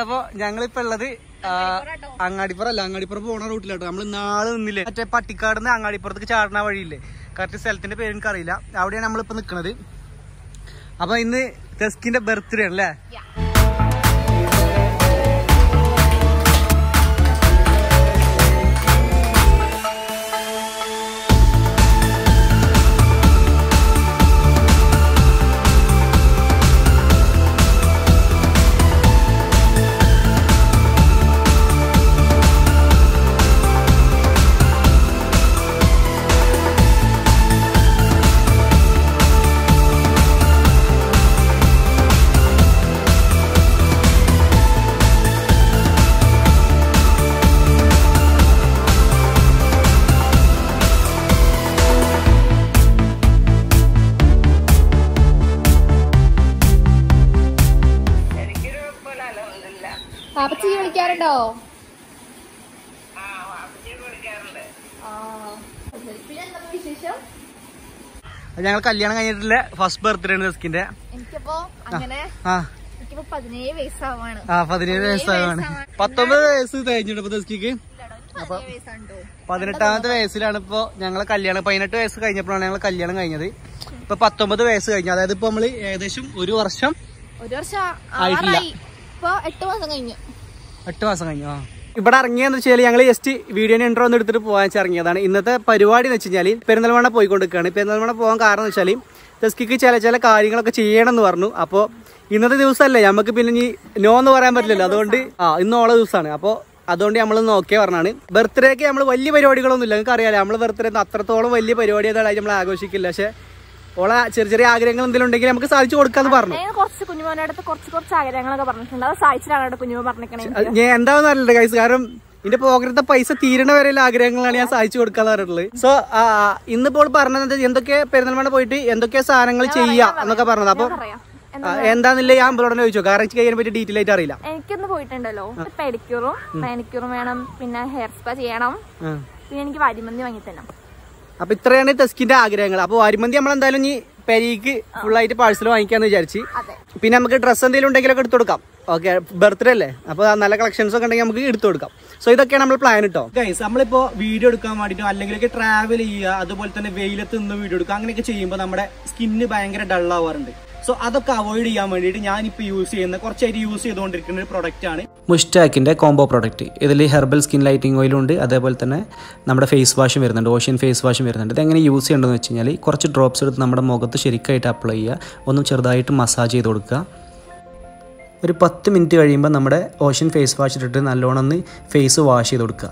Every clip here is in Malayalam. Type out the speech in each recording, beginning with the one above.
അപ്പൊ ഞങ്ങളിപ്പോ ഉള്ളത് ആ, അങ്ങാടിപ്പുറം അല്ല അങ്ങാടിപ്പുറം പോണ റൂട്ടിലാട്ടോ നമ്മൾ നാളെ നിന്നില്ലേ മറ്റേ പട്ടിക്കാട് നിന്ന് അങ്ങാടിപ്പുറത്തേക്ക് ചാടുന്ന വഴിയില്ലേ കറക്റ്റ് സ്ഥലത്തിന്റെ പേര് എനിക്കറിയില്ല അവിടെയാണ് നമ്മളിപ്പോ നിക്കണത് അപ്പൊ ഇന്ന് ടെസ്കിന്റെ ബർത്ത്ഡേ ആണ് അല്ലേ പാപ്പച്ചി വിളിക്കാറുണ്ടോ ആ. പിന്നെ എന്താ വിശേഷം ഞങ്ങൾ കല്യാണം കഴിഞ്ഞിട്ടില്ല ഫസ്റ്റ് ബർത്ത്ഡേ ആണ് ടെസ്കിന്റെ എനിക്കിപ്പോ അങ്ങനെ ആ എനിക്കിപ്പോ പതിനേഴ് വയസ്സാവാണ് ആ പതിനേഴ് വയസ്സാണ് പത്തൊമ്പത് വയസ്സ് കഴിഞ്ഞിട്ട് ഇപ്പൊ ടെസ്കിക്ക് പതിനേഴ് വയസ്സാണ്ടോ പതിനെട്ടാമത്തെ വയസ്സിലാണ് ഇപ്പൊ ഞങ്ങളെ കല്യാണം പതിനെട്ട് വയസ്സ് കഴിഞ്ഞപ്പോഴാണ് ഞങ്ങൾ കല്യാണം കഴിഞ്ഞത് ഇപ്പൊ പത്തൊമ്പത് വയസ്സ് കഴിഞ്ഞു അതായത് ഇപ്പൊ നമ്മള് ഏകദേശം ഒരു വർഷം ഒരു വർഷം ആയിട്ടില്ല. ആറായി ഇപ്പൊ എട്ട് മാസം കഴിഞ്ഞു എട്ട് മാസം കഴിഞ്ഞു ആ ഇവിടെ ഇറങ്ങിയെന്ന് വെച്ചാൽ ഞങ്ങൾ ജസ്റ്റ് വീഡിയോന് ഇൻട്രോ ഒന്ന് എടുത്തിട്ട് പോകാൻ വെച്ച് ഇറങ്ങിയതാണ് ഇന്നത്തെ പരിപാടി എന്ന് വെച്ച് കഴിഞ്ഞാൽ പെരുന്തൽമണ്ണ പോയിക്കൊണ്ടിരിക്കുകയാണ് പെരുന്തൽമണ്ണ പോകാൻ കാരണം എന്ന് വെച്ചാൽ ടെസ്കിക്ക് ചില ചില കാര്യങ്ങളൊക്കെ ചെയ്യണം എന്ന് പറഞ്ഞു അപ്പോൾ ഇന്നത്തെ ദിവസമല്ലേ നമുക്ക് പിന്നെ ഇനി നോ എന്ന് പറയാൻ പറ്റില്ലല്ലോ അതുകൊണ്ട് ആ ഇന്ന് ഓളെ ദിവസമാണ് അപ്പോൾ അതുകൊണ്ട് നമ്മൾ നോക്കിയ പറഞ്ഞാണ് ബർത്ത്ഡേക്ക് നമ്മൾ വലിയ പരിപാടികളൊന്നും ഇല്ല നിങ്ങൾക്ക് അറിയാലോ നമ്മൾ ബർത്ത്ഡേ അത്രത്തോളം വലിയ പരിപാടി ഏതായാലും നമ്മൾ ആഘോഷിക്കില്ല പക്ഷേ ഓളെ ചെറിയ ചെറിയ ആഗ്രഹങ്ങൾ എന്തെങ്കിലും ഉണ്ടെങ്കിൽ നമുക്ക് സാധിച്ചു കൊടുക്കാന്ന് പറഞ്ഞു ഞാൻ കുറച്ച് കുഞ്ഞുമോന്റെ അടുത്ത് കുറച്ച് കുറച്ച് ആഗ്രഹങ്ങളൊക്കെ പറഞ്ഞിട്ടുണ്ട് അത് സാധിച്ചിട്ടാണ് അവിടെ കുഞ്ഞുമോ പറഞ്ഞിരിക്കണേ അത് ഞാൻ എന്താണെന്ന് അറിയില്ല ഗൈസ് കാരണം ഇതിന്റെ പോക്കറ്റത്തെ പൈസ തീരണ വരെയുള്ള ആഗ്രഹങ്ങളാണ് ഞാൻ സാധിച്ചു കൊടുക്കാന്ന് പറഞ്ഞിട്ടുള്ളത് സോ ഇന്നിപ്പോൾ പറഞ്ഞത് എന്തൊക്കെ പെരുന്തൽമണ്ണ പോയിട്ട് എന്തൊക്കെ സാധനങ്ങൾ ചെയ്യാ എന്നൊക്കെ പറഞ്ഞത് അപ്പൊ പറയാം ആ, എന്താന്നില്ല ഞാൻ അമ്പലോടനെ ചോദിച്ചു കാരണം എനിക്ക് അതിനെ പറ്റി ഡീറ്റെയിൽ ആയിട്ട് അറിയില്ല എനിക്കൊന്ന് പോയിട്ടുണ്ടല്ലോ പെഡിക്യൂറും മാനിക്യൂറും വേണം പിന്നെ ഹെയർ സ്പാ ചെയ്യണം ആ. പിന്നെ എനിക്ക് വരിമന്തി വാങ്ങി തരണം അപ്പൊ ഇത്രയാണ് ടെസ്കിന്റെ ആഗ്രഹങ്ങൾ അപ്പൊ അരിമന്തി നമ്മൾ എന്തായാലും ഇനി പെരീക്ക് ഫുൾ ആയിട്ട് പാഴ്സൽ വാങ്ങിക്കാന്ന് വിചാരിച്ച് അതെ പിന്നെ നമുക്ക് ഡ്രസ്സ് എന്തെങ്കിലും ഉണ്ടെങ്കിലൊക്കെ എടുത്തു കൊടുക്കാം ഓക്കെ ബർത്ത്ഡേ അല്ലേ അപ്പൊ നല്ല കളക്ഷൻസ് ഒക്കെ ഉണ്ടെങ്കിൽ നമുക്ക് എടുത്തു കൊടുക്കാം സോ ഇതൊക്കെയാണ് നമ്മൾ പ്ലാൻ കേട്ടോ ഗൈസ് നമ്മളിപ്പോ വീഡിയോ എടുക്കാൻ വേണ്ടിട്ടോ അല്ലെങ്കിൽ ട്രാവൽ ചെയ്യുക അതുപോലെ തന്നെ വെയിലത്ത് നിന്ന് വീഡിയോ എടുക്കുക അങ്ങനെയൊക്കെ ചെയ്യുമ്പോൾ നമ്മുടെ സ്കിന്ന് ഭയങ്കര ഡൾ ആവാറുണ്ട് സോ അതൊക്കെ അവോയ്ഡ് ചെയ്യാൻ വേണ്ടിയിട്ട് ഞാനിപ്പോൾ യൂസ് ചെയ്യുന്ന കുറച്ചായിട്ട് യൂസ് ചെയ്തുകൊണ്ടിരിക്കുന്ന ഒരു പ്രൊഡക്റ്റ് ആണ് മുഷ്ടാക്കിൻ്റെ കോംബോ പ്രോഡക്റ്റ് ഇതിൽ ഹെർബൽ സ്കിൻ ലൈറ്റിംഗ് ഓയിലും ഉണ്ട് അതേപോലെ തന്നെ നമ്മുടെ ഫേസ് വാഷും വരുന്നുണ്ട് ഓഷ്യൻ ഫേസ് വാഷും വരുന്നുണ്ട് ഇതെങ്ങനെ യൂസ് ചെയ്യേണ്ടതെന്ന് വെച്ച് കഴിഞ്ഞാൽ കുറച്ച് ഡ്രോപ്സ് എടുത്ത് നമ്മുടെ മുഖത്ത് ശരിക്കായിട്ട് അപ്ലൈ ചെയ്യുക ഒന്ന് ചെറുതായിട്ട് മസാജ് ചെയ്ത് കൊടുക്കുക ഒരു പത്ത് മിനിറ്റ് കഴിയുമ്പോൾ നമ്മുടെ ഓഷ്യൻ ഫേസ് വാഷ് ഇട്ടിട്ട് നല്ലോണം ഒന്ന് ഫേസ് വാഷ് ചെയ്ത് കൊടുക്കുക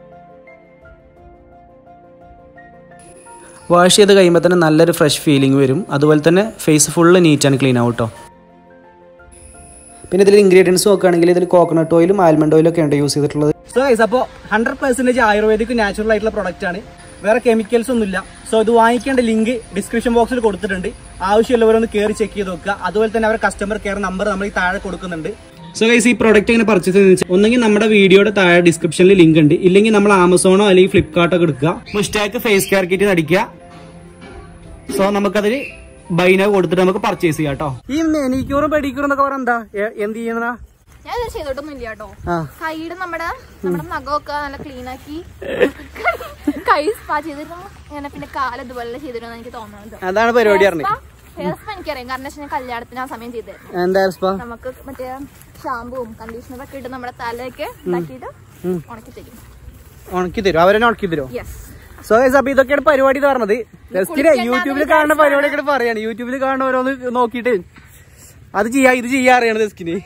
വാഷ് ചെയ്ത് കഴിയുമ്പോൾ തന്നെ നല്ലൊരു ഫ്രഷ് ഫീലിംഗ് വരും അതുപോലെ തന്നെ face full neat and clean ആവും കേട്ടോ പിന്നെ ഇതിൽ ഇൻഗ്രീഡിയൻസ് നോക്കുകയാണെങ്കിൽ ഇതിൽ കോക്കനട്ട് ഓയിലും ആൽമണ്ട് ഓയിലും ഒക്കെ ഉണ്ട് യൂസ് ചെയ്തിട്ടുള്ളത് സോ ഗൈസ് അപ്പോൾ ഹൺഡ്രഡ് പെർസെൻറ്റേജ് ആയുർവേദിക് നാച്ചുറൽ ആയിട്ടുള്ള പ്രൊഡക്റ്റ് ആണ് വേറെ കെമിക്കൽസ് ഒന്നുമില്ല സോ ഇത് വാങ്ങിക്കേണ്ട ലിങ്ക് ഡിസ്ക്രിപ്ഷൻ ബോക്സിൽ കൊടുത്തിട്ടുണ്ട് ആവശ്യമുള്ളവരൊന്ന് കയറി ചെക്ക് ചെയ്ത് നോക്കുക അതുപോലെ തന്നെ അവരുടെ കസ്റ്റമർ കെയർ നമ്പർ നമ്മൾ ഈ താഴെ കൊടുക്കുന്നുണ്ട് സോ ഗൈസ് ഈ പ്രോഡക്റ്റ് എങ്ങനെ പർച്ചേസ് ചെയ്യുന്നത് വെച്ചാൽ ഒന്നെങ്കിൽ നമ്മുടെ വീഡിയോയുടെ താഴെ ഡിസ്ക്രിപ്ഷനിൽ ലിങ്ക് ഉണ്ട് ഇല്ലെങ്കിൽ നമ്മൾ ആമസോണോ അല്ലെങ്കിൽ ഫ്ലിപ്കാർട്ടോ ഒക്കെ എടുക്കുക മുസ്റ്റാക്ക് ഫേസ് കെയർ കിറ്റ് അടിക്കുക സോ നമുക്കതിൽ ബൈന കൊടുത്തിട്ട് നമുക്ക് പർച്ചേസ് ചെയ്യാം കേട്ടോ ഈ മെനിക്യൂറും പെഡിക്യൂറും എന്നൊക്കെ പറഞ്ഞാ എന്താ എന്ത് ചെയ്യുന്നതാ ഞാൻ ഇത് ചെയ്തോട്ടൊന്നും ഇല്ല കേട്ടോ ആ സൈഡ് നമ്മുടെ നമ്മുടെ നഖമൊക്കെ നല്ല ക്ലീൻ ആക്കി കൈ സ്പാ ചെയ്തിരുന്നു ഇങ്ങനെ പിന്നെ കാല് ഇതുപോലെ ചെയ്തിരുന്നു എനിക്ക് തോന്നുന്നത് അതാണ് പരിപാടി പറഞ്ഞത് ഹെയർ സ്പാ എനിക്കറിയാം കാരണം വെച്ചാൽ ഞാൻ കല്യാണത്തിന് ആ സമയം ചെയ്തായിരുന്നു എന്താ സ്പാ നമുക്ക് മറ്റേ ഷാമ്പുവും കണ്ടീഷണറും ഒക്കെ ഇട്ട് നമ്മുടെ തലയൊക്കെ ഉണ്ടാക്കിയിട്ട് ഉണക്കി തരും ഉണക്കി തരും അവരെന്നെ ഉണക്കി തരും യെസ് സോ ഗൈസ് അപ്പൊ ഇതൊക്കെയാണ് പരിപാടി എന്ന് പറഞ്ഞത് ജസ്റ്റിനെ യൂട്യൂബിൽ കാണുന്ന പരിപാടിയൊക്കെ പറയാണ് യൂട്യൂബിൽ കാണുന്ന ഓരോന്ന് നോക്കിയിട്ട് അത് ചെയ്യാ ഇത് ചെയ്യാ അറിയണത് ജസ്റ്റിന്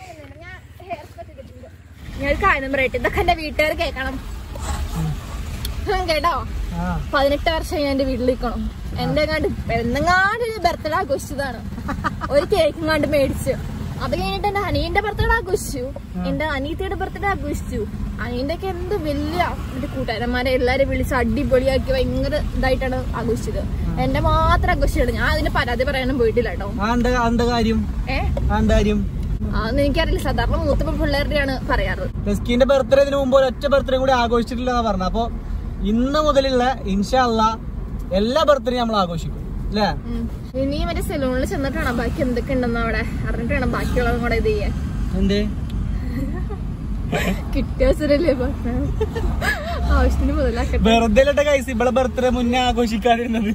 ഞാൻ ഒരു കാര്യം പറയട്ടെ ഇതൊക്കെ എന്റെ വീട്ടുകാർ കേൾക്കണം ഉം, കേട്ടോ പതിനെട്ട് വർഷം ഞാൻ എന്റെ വീട്ടിൽ നിൽക്കണം എന്റെ കണ്ട് എന്തെങ്ങാണ്ട് ബർത്ത്ഡേ ആഘോഷിച്ചതാണ് ഒരു കേക്കും കണ്ട് മേടിച്ചു അത് കഴിഞ്ഞിട്ട് എന്റെ അനിയന്റെ ബർത്ത്ഡേ ആഘോഷിച്ചു എന്റെ അനിയത്തിയുടെ ബർത്ത്ഡേ ആഘോഷിച്ചു അനിയന്റെ ഒക്കെ എന്ത് വലിയ എന്റെ കൂട്ടുകാരന്മാരെ എല്ലാരും വിളിച്ച് അടിപൊളിയാക്കി ഭയങ്കര ഇതായിട്ടാണ് ആഘോഷിച്ചത് എന്റെ മാത്രം ആഘോഷിച്ചുള്ളൂ ഞാൻ അതിന് പരാതി പറയാനും പോയിട്ടില്ല കേട്ടോ എന്താ കാര്യം ഏഹ് എന്താ കാര്യം അതൊന്നും എനിക്കറിയില്ല സാധാരണ മൂത്ത പിള്ളേരുടെയാണ് പറയാറ് ജസ്കിന്റെ ബർത്ത്ഡേ ഇതിന് മുമ്പ് ഒരൊറ്റ ബർത്ത്ഡേ കൂടി ആഘോഷിച്ചിട്ടില്ല പറഞ്ഞ അപ്പൊ ഇന്ന് മുതലുള്ള ഇൻഷല്ല എല്ലാ ബർത്ത്ഡേയും നമ്മൾ ആഘോഷിക്കും അല്ലേ ഉം. ഇനി മറ്റേ സെലൂണിൽ ചെന്നിട്ട് വേണം ബാക്കി എന്തൊക്കെ ഉണ്ടെന്ന് അവിടെ അറിഞ്ഞിട്ട് വേണം ബാക്കിയുള്ളതും കൂടെ ഇത് ചെയ്യാൻ എന്തേ കിട്ടിയ അവസരല്ലേ പറഞ്ഞ ആവശ്യത്തിന് മുതലാക്കട്ടെ വെറുതെ അല്ലട്ടെ കൈസ് ഇവിടെ ബർത്ത്ഡേ മുന്നേ ആഘോഷിക്കാതിരുന്നത്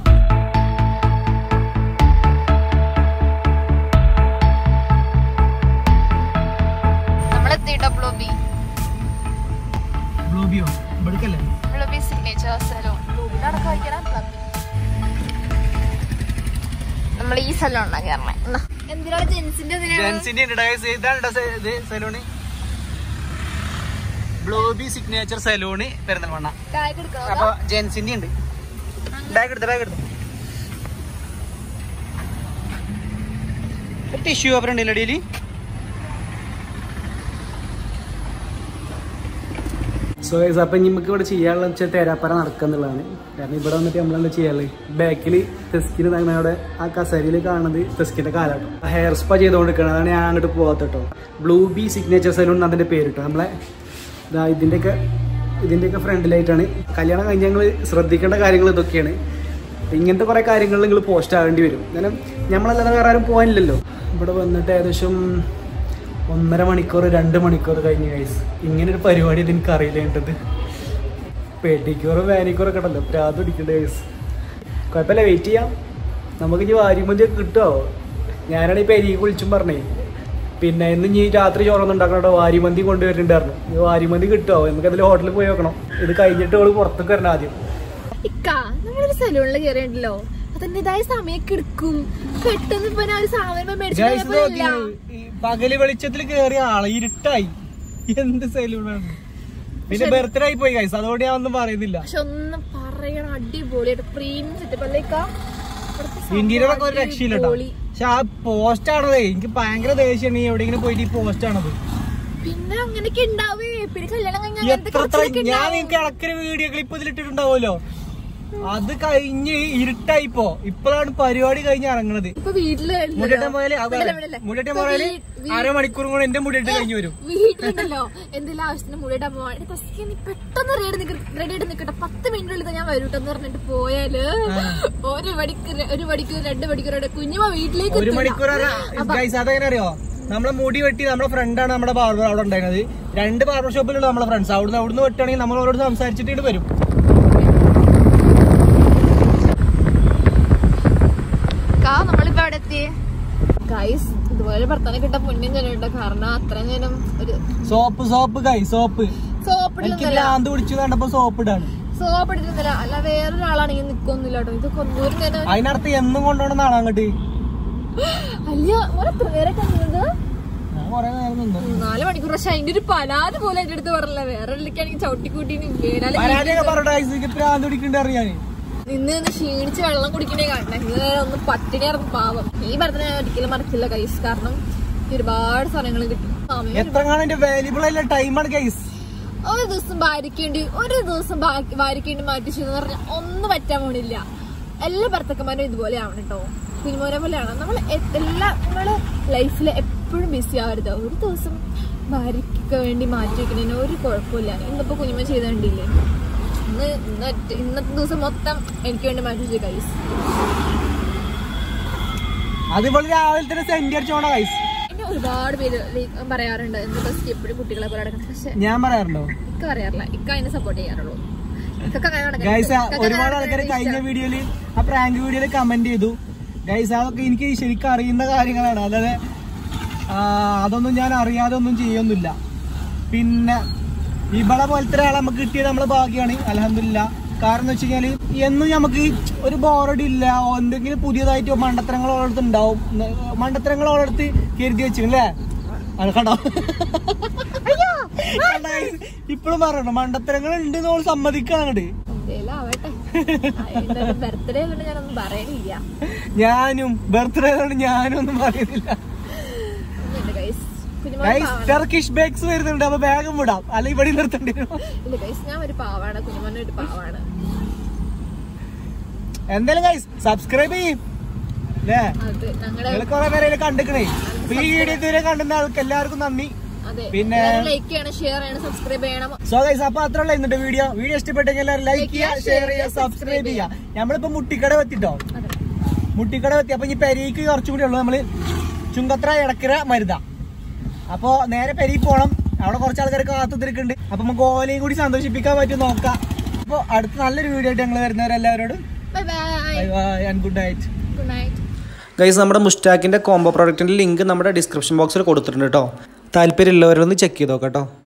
നമ്മളെത്തിട്ടോ ബ്ലൂബി ബ്ലൂബിയോ ഇവിടേക്കല്ലേ ബ്ലൂബി സിഗ്നേച്ചർ സലൂൺ ബ്ലൂബിയിലാണ് കഴിക്കണം നമ്മൾ ഈ സലൂണിലാണ് കയറണേ എന്തിനാണ് ജെൻസിന്റെ ജെൻസിന്റെ ഉണ്ട് guys. ഇതാണ് ട്ടോ സെ- ഇത് സലൂണ് ബ്ലൂബി സിഗ്നേച്ചർ സലൂണ് പെരുന്തൽമണ്ണ കായ്ക്ക് എടുക്കണോ അപ്പൊ ജെൻസിന്റെ ഉണ്ട് ബാഗ് എടുത്ത ബാഗ് എടുത്ത ടിഷ്യൂ പേപ്പർ ഉണ്ടല്ലോ ഡെയിലി സോ ഗൈസ് അപ്പം നമുക്ക് ഇവിടെ ചെയ്യാനുള്ള വെച്ചാൽ തേരാപ്പര നടക്കുന്നുള്ളതാണ് കാരണം ഇവിടെ വന്നിട്ട് നമ്മളെന്താ ചെയ്യാനുള്ളത് ബാക്കിൽ തെസ്കിന് അവിടെ ആ കസേരയിൽ കാണുന്നത് തെസ്കിന്റെ കാലാട്ടോ ഹെയർ സ്പാ ചെയ്തുകൊണ്ടിരിക്കണം അതാണ് ഞാൻ അങ്ങോട്ട് പോകാത്ത കേട്ടോ ബ്ലൂ ബി സിഗ്നേച്ചർ സലൂൺ അതിന്റെ പേര് കേട്ടോ നമ്മളെ ഇതാ ഇതിന്റെയൊക്കെ ഇതിന്റെയൊക്കെ ഫ്രണ്ടിലായിട്ടാണ് കല്യാണം കഴിഞ്ഞ് ഞങ്ങൾ ശ്രദ്ധിക്കേണ്ട കാര്യങ്ങൾ ഇതൊക്കെയാണ് ഇങ്ങനത്തെ കുറേ കാര്യങ്ങൾ നിങ്ങൾ പോസ്റ്റ് ആകേണ്ടി വരും കാരണം നമ്മളല്ലാതെ വേറെ ആരും പോകാനില്ലല്ലോ ഇവിടെ വന്നിട്ട് ഏകദേശം ഒന്നര മണിക്കൂർ രണ്ട് മണിക്കൂർ കഴിഞ്ഞ് കൈസ് ഇങ്ങനെ ഒരു പരിപാടി എനിക്ക് അറിയില്ലേണ്ടത് പെഡിക്യൂറും വാനിക്യൂറും ഒക്കെ ഉണ്ടല്ലോ പ്രാത് പിടിക്കേണ്ട കൈസ് കുഴപ്പമില്ല വെയിറ്റ് ചെയ്യാം നമുക്ക് ഇനി വാരിമന്തി ഒക്കെ കിട്ടുമോ ഞാനാണ് ഈ പെരിക്ക് വിളിച്ചും പറഞ്ഞേ പിന്നെ ഇന്ന് ഇനി രാത്രി ചോറൊന്നും ഉണ്ടാക്കണോ വാരിമന്തി കൊണ്ടുവരുന്നുണ്ടായിരുന്നു ഈ വാരിമന്തി കിട്ടുമോ നമുക്ക് അതിൽ ഹോട്ടലിൽ പോയി നോക്കണം ഇത് കഴിഞ്ഞിട്ട് അവള് പുറത്തേക്ക് വരണം ആദ്യം ഇക്ക നമ്മളൊരു സലൂണിൽ കയറിയിട്ടുണ്ടല്ലോ അതിൻ്റെതായ സമയമൊക്കെ എടുക്കും പെട്ടെന്ന് ഇപ്പൊ ഞാൻ ഒരു സാധനം Guys, മേടിച്ചില്ല നോക്കി, ഈ പകല് വെളിച്ചത്തിൽ കേറിയ ആള് ഇരുട്ടായി എന്ത് സലൂണാണ് പിന്നെ ബർത്ത്ഡേ ആയി പോയി കൈസ് അതുകൊണ്ട് ഞാൻ ഒന്നും പറയുന്നില്ല പക്ഷെ ഒന്ന് പറയണം അടിപൊളിയായിട്ട് പ്രീമിയം സെറ്റപ്പ് അല്ലേക്കാ ഇന്ത്യയിലൊക്കെ ഒരു രക്ഷയില്ല കേട്ടോ പക്ഷെ ആ പോസ്റ്റ് ആണതേ എനിക്ക് ഭയങ്കര ദേഷ്യമാണ് നീ എവിടെയെങ്കിലും പോയിട്ട് ഈ പോസ്റ്റ് ആണത് പിന്നെ അങ്ങനെയൊക്കെ ഉണ്ടാവേ പിന്നെ കല്യാണം കഴിഞ്ഞാൽ അങ്ങനത്തെ എത്ര കുറച്ചൊക്കെ ഞാൻ ഉണ്ടാവും. നിങ്ങൾക്ക് ഇടക്കൊരു വീഡിയോ ക്ലിപ്പ് ഇതിലിട്ടിട്ടുണ്ടാവുമല്ലോ അത് കഴിഞ്ഞ് ഇരുട്ടായിപ്പോ ഇപ്പോഴാണ് പരിപാടി കഴിഞ്ഞ് ഇറങ്ങണത് ഇപ്പൊ വീട്ടില് മുടിയേട്ടൻ പോയാല് അത് വിടല, വിടല. മുടിയേട്ടൻ ഇപ്പൊ പോയാല് വീ- വീ- അരമണിക്കൂറും കൂടെ എന്റെ മുടിയിട്ട് കഴിഞ്ഞ് വരും വീട്ടിലുണ്ടല്ലോ എന്തെങ്കിലും ആവശ്യത്തിന് മുടിയിടാൻ പോവാൻ തസ്കി നീ പെട്ടെന്ന് റെഡി റെഡി ആയിട്ട് നിക്കട്ടെ പത്ത് മിനിറ്റിനുള്ളിൽ ഞാൻ വരൂട്ടെന്ന് പറഞ്ഞിട്ട് പോയാല് ഒരു മണിക്കൂർ ഒരു മണിക്കൂർ രണ്ട് മണിക്കൂർ കുഞ്ഞുമ വീട്ടിലേക്ക് ഒരു എത്തൂല. മണിക്കൂർ ഗൈസ് അതെങ്ങനെ അറിയോ നമ്മളെ മുടി വെട്ടി നമ്മുടെ ഫ്രണ്ടാണ് നമ്മുടെ ബാർബർ അവിടെ ഉണ്ടായിരുന്നത് രണ്ട് ബാർബർ ഷോപ്പിലുള്ള നമ്മളെ ഫ്രണ്ട്സ് അവിടുന്ന് അവിടുന്ന് വെട്ടുകയാണെങ്കിൽ നമ്മൾ അവരോട് സംസാരിച്ചിട്ട് ഇങ്ങട് വരും കാ നമ്മളിപ്പോ അവിടെ എത്തി ഗൈസ് ഇതുപോലെ ഭർത്താനെ കിട്ടാൻ പുണ്യം ചെല്ലുണ്ട് കാരണം അത്രയും നേരം ഒരു സോപ്പ് സോപ്പ് കൈ സോപ്പ് സോപ്പ് എനിക്ക് ഇടുന്നില്ല ഭ്രാന്ത് പിടിച്ചു കണ്ടപ്പോ സോപ്പ് ഇടാണ് സോപ്പ് ഇടുന്നില്ല അല്ല വേറൊരാളാണെങ്കിൽ നിക്കൊന്നുമില്ല കേട്ടോ ഇത് കൊന്നൂര് നേരം അതിനർത്ഥം എന്നും കൊണ്ടുപോകണമെന്നാണ് അങ്ങോട്ട് അല്ല ഓരോ എത്ര നേരൊക്കെ നിന്നത് ഞാൻ കൊറേ നേരം നിന്നു നാല് മണിക്കൂർ പക്ഷെ അതിന്റെ ഒരു പലാത് പോലെ എന്റെ അടുത്ത് പറഞ്ഞില്ല വേറെ ഉള്ളിക്കാണെങ്കിൽ ചവിട്ടിക്കൂട്ടി വീണാല് പരാതിയൊക്കെ പറഞ്ഞിട്ട് ഐസിക്ക് ഭ്രാന്ത് പിടിക്കണ്ട അറിയാന് നിന്ന് നിന്ന് ക്ഷീണിച്ച് വെള്ളം കുടിക്കണേ കാണണം ഇത് ഒന്ന് പട്ടിണിയായിരുന്നു പാവം ഈ ഭരത്തിനെ ഞാൻ ഒരിക്കലും മറക്കില്ല കൈസ് കാരണം എനിക്ക് ഒരുപാട് സാധനങ്ങൾ കിട്ടും സമയം എത്ര കാണാൻ എന്റെ വാല്യുബിൾ ആയിട്ടുള്ള ടൈമാണ് ഗൈസ് ഒരു ദിവസം ഭാരിക്കേണ്ടി ഒരു ദിവസം ഭാ- ഭാരിക്കേണ്ടി മാറ്റി എന്ന് പറഞ്ഞാൽ ഒന്നും പറ്റാൻ പോണില്ല എല്ലാ ഭർത്തക്കന്മാരും ഇതുപോലെ ആവണം കേട്ടോ കുഞ്ഞുമോനെ പോലെയാണ് നമ്മൾ എല്ലാ നമ്മള് ലൈഫിൽ എപ്പോഴും ബിസി ആവരുത് ഒരു ദിവസം ഭാര്യയ്ക്ക് വേണ്ടി മാറ്റി വെക്കുന്നതിന് ഒരു കുഴപ്പമില്ല ഇന്നിപ്പോ കുഞ്ഞുമ ചെയ്ത കണ്ടില്ലേ ഇന്ന് ഇന്ന് ഒറ്റ- ഇന്നത്തെ ദിവസം മൊത്തം എനിക്ക് വേണ്ടി മാറ്റി വെച്ചു കൈസ് അതുപോലെ രാവിലെ തന്നെ സെന്റ് അടിച്ചോണ ഗൈസ് എന്നെ ഒരുപാട് പേര് like പറയാറുണ്ട് എന്താ ബസ് എപ്പോഴും കുട്ടികളെ പോലെ നടക്കണം പക്ഷെ ഞാൻ പറയാറുണ്ടോ ഇക്ക പറയാറില്ല ഇക്ക അതിനെ സപ്പോർട്ട് ചെയ്യാറുള്ളൂ ഇക്കൊക്കെ അങ്ങനെ നടക്കണം. ഗൈസ് ഇക്കൊക്കെ ഒരുപാട് നടക്കുന്നത് ആൾക്കാർ കഴിഞ്ഞ ഇഷ്ടം. വീഡിയോയില് ആ പ്രാങ്ക് വീഡിയോയില് കമന്റ് ചെയ്തു ഗൈസ് അതൊക്കെ എനിക്ക് ശരിക്കും അറിയുന്ന കാര്യങ്ങളാണ് അല്ലാതെ ആ, അതൊന്നും ഞാൻ അറിയാതെ ഒന്നും ചെയ്യൊന്നുമില്ല പിന്നെ ഇവിടെ പോലത്തെ ഒരാളെ നമുക്ക് കിട്ടിയത് നമ്മളെ ഭാഗ്യമാണ് അലഹമില്ല കാരണം എന്ന് വെച്ച് കഴിഞ്ഞാല് എന്നും നമുക്ക് ഒരു ബോറടി ഇല്ല എന്തെങ്കിലും പുതിയതായിട്ട് മണ്ടത്തരങ്ങൾ ഓളടുത്ത് ഉണ്ടാവും മണ്ടത്തരങ്ങൾ ഓളടുത്ത് കരുതി വെച്ചില്ലേ അത് കണ്ടോ ഇപ്പോഴും പറയണം മണ്ടത്തരങ്ങൾ ഉണ്ട് നമ്മൾ സമ്മതിക്കണം അങ്ങോട്ട് എന്തേലും ആവട്ടെ ബർത്ത്ഡേ കൊണ്ട് ഞാനൊന്നും പറയണില്ല ഞാനും ബർത്ത്ഡേ കൊണ്ട് ഞാനും ഒന്നും പറയുന്നില്ല ഒന്നുമില്ല ഗൈസ് കുഞ്ഞുമോൻ ഗൈസ് പാവാണ് ടർക്കിഷ് ബാഗ്സ് വരുന്നുണ്ട് അപ്പൊ ബാഗും വിടാം അല്ല ഇവിടെ നിർത്തേണ്ടി വരും ഇല്ല ഗൈസ് ഞാൻ ഒരു പാവാണ് കുഞ്ഞുമോൻ ഒരു പാവാണ് എന്തായാലും ഗൈസ് സബ്സ്ക്രൈബ് ചെയ്യും അല്ലേ അത് ഞങ്ങളുടെ നിങ്ങൾ കുറെ പേരെ കണ്ടിക്കണേ അപ്പൊ ഈ വീഡിയോ ഇതുവരെ കണ്ടുന്ന ആൾക്ക് എല്ലാവർക്കും നന്ദി അതെ പിന്നെ- ലൈക്ക് ചെയ്യണം ഷെയർ ചെയ്യണം സബ്സ്ക്രൈബ് ചെയ്യണം സോ ഗൈസ് അപ്പൊ അത്രയുള്ള ഇന്നത്തെ വീഡിയോ വീഡിയോ ഇഷ്ടപ്പെട്ടെങ്കിൽ എല്ലാവരും ലൈക്ക് ചെയ്യുക ഷെയർ ചെയ്യുക സബ്സ്ക്രൈബ് ചെയ്യുക നമ്മളിപ്പോ മുട്ടിക്കട എത്തിട്ടോ അതെ മുട്ടിക്കട എത്തി അപ്പൊ ഈ പെരീക്ക് കുറച്ചും കൂടി ഉള്ളു നമ്മള് ചുങ്കത്ര ഇടക്കര മരുത അപ്പോ നേരെ പെരി പോണം അവിടെ കുറച്ച് ആൾക്കാരൊക്കെ കാത്തുത്തിരിക്കുന്നുണ്ട് അപ്പൊ നമുക്ക് ഓലയും കൂടി സന്തോഷിപ്പിക്കാൻ പറ്റും നോക്കാം അപ്പൊ അടുത്ത നല്ലൊരു വീഡിയോ ആയിട്ട് ഞങ്ങൾ വരുന്നവരെല്ലാവരോടും bye bye bye bye and good night good night guys നമ്മുടെ മുസ്റ്റാക്കിൻ്റെ കോംബോ പ്രോഡക്റ്റിൻ്റെ ലിങ്ക് നമ്മുടെ ഡിസ്ക്രിപ്ഷൻ ബോക്സിൽ കൊടുത്തിട്ടുണ്ട് കേട്ടോ താല്പര്യമുള്ളവരൊന്ന് ചെക്ക് ചെയ്ത് നോക്കാം കേട്ടോ